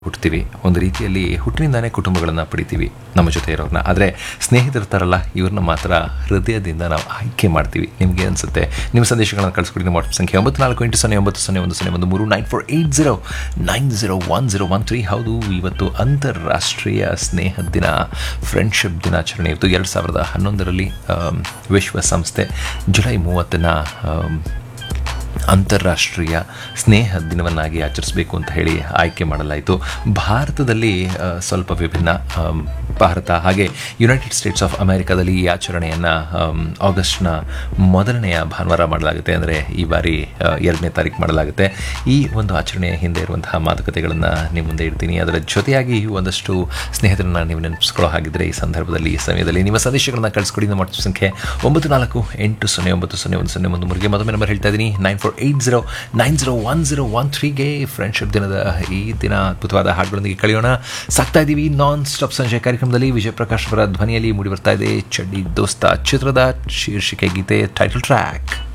ಹುಟ್ತೀವಿ ಒಂದು ರೀತಿಯಲ್ಲಿ ಹುಟ್ಟಿನಿಂದಾನೇ ಕುಟುಂಬಗಳನ್ನು ಪಡಿತೀವಿ ನಮ್ಮ ಜೊತೆ ಇರೋರನ್ನ ಆದರೆ ಸ್ನೇಹಿತರಿರ್ತಾರಲ್ಲ ಇವ್ರನ್ನ ಮಾತ್ರ ಹೃದಯದಿಂದ ನಾವು ಆಯ್ಕೆ ಮಾಡ್ತೀವಿ ನಿಮಗೆ ಅನಿಸುತ್ತೆ ನಿಮ್ಮ ಸಂದೇಶಗಳನ್ನು ಕಳಿಸ್ಕೊಡಿ ನಮ್ಮ ವಾಟ್ಸಪ್ ಸಂಖ್ಯೆ ಒಂಬತ್ತು ನಾಲ್ಕು ಎಂಟು ಸೊನ್ನೆ ಒಂಬತ್ತು ಸೊನ್ನೆ ಒಂದು ಸೊನ್ನೆ ಒಂದು ಮೂರು nine four eight zero nine zero one zero one three ಹೌದು ಇವತ್ತು ಅಂತಾರಾಷ್ಟ್ರೀಯ ಸ್ನೇಹ ದಿನ ಫ್ರೆಂಡ್ಶಿಪ್ ದಿನಾಚರಣೆ ಇತ್ತು ಎರಡು ಸಾವಿರದ ಹನ್ನೊಂದರಲ್ಲಿ ಆಮ್, ವಿಶ್ವಸಂಸ್ಥೆ ಜುಲೈ ಮೂವತ್ತನ್ನು ಅಂತಾರಾಷ್ಟ್ರೀಯ ಸ್ನೇಹ ದಿನವನ್ನಾಗಿ ಆಚರಿಸಬೇಕು ಅಂತ ಹೇಳಿ ಆಯ್ಕೆ ಮಾಡಲಾಯಿತು ಭಾರತದಲ್ಲಿ ಆ, ಸ್ವಲ್ಪ ವಿಭಿನ್ನ ಆಮ್, ಭಾರತ ಹಾಗೆ ಯುನೈಟೆಡ್ ಸ್ಟೇಟ್ಸ್ ಆಫ್ ಅಮೆರಿಕಾದಲ್ಲಿ ಈ ಆಚರಣೆಯನ್ನು ಆಗಸ್ಟ್ನ ಮೊದಲನೆಯ ಭಾನುವಾರ ಮಾಡಲಾಗುತ್ತೆ ಅಂದರೆ ಈ ಬಾರಿ ಆ, ಎರಡನೇ ತಾರೀಕು ಮಾಡಲಾಗುತ್ತೆ ಈ ಒಂದು ಆಚರಣೆಯ ಹಿಂದೆ ಇರುವಂತಹ ಮಾತುಕತೆಗಳನ್ನು ನಿಮ್ಮ ಮುಂದೆ ಇಡ್ತೀನಿ ಅದರ ಜೊತೆಯಾಗಿ ಒಂದಷ್ಟು ಸ್ನೇಹಿತರನ್ನ ನೀವು ನೆನಪಿಸ್ಕೊಳ್ಳೋ ಹಾಗಿದ್ರೆ ಈ ಸಂದರ್ಭದಲ್ಲಿ ಈ ಸಮಯದಲ್ಲಿ ನಿಮ್ಮ ಸಂದೇಶಗಳನ್ನು ಕಳಿಸ್ಕೊಡಿ ನಮ್ಮ ವಾಟ್ಸಪ್ ಸಂಖ್ಯೆ ಒಂಬತ್ತು ನಾಲ್ಕು ಎಂಟು ಸೊನ್ನೆ ಒಂಬತ್ತು ಸೊನ್ನೆ ಒಂದು ಸೊನ್ನೆ ಒಂದು ಮೂರಿಗೆ ಮತ್ತೊಮ್ಮೆ ನಂಬರ್ ಹೇಳ್ತಾ ಇದ್ದೀನಿ nine four eight zero nine zero one zero one ತ್ರೀಗೆ ಫ್ರೆಂಡ್ಶಿಪ್ ದಿನದ ಈ ದಿನ ಅದ್ಭುತವಾದ ಹಾಡುಗಳೊಂದಿಗೆ ಕಳೆಯೋಣ ಸಾಕ್ತಾ ಇದ್ದೀವಿ ನಾನ್ ಸ್ಟಾಪ್ ಸಂಜೆ ಕಾರ್ಯಕ್ರಮದಲ್ಲಿ ವಿಜಯ ಪ್ರಕಾಶ್ ಅವರ ಧ್ವನಿಯಲ್ಲಿ ಮೂಡಿ ಬರ್ತಾ ಇದೆ ಚಡ್ಡಿ ದೋಸ್ತ ಚಿತ್ರದ ಶೀರ್ಷಿಕೆ ಗೀತೆ ಟೈಟಲ್ ಟ್ರ್ಯಾಕ್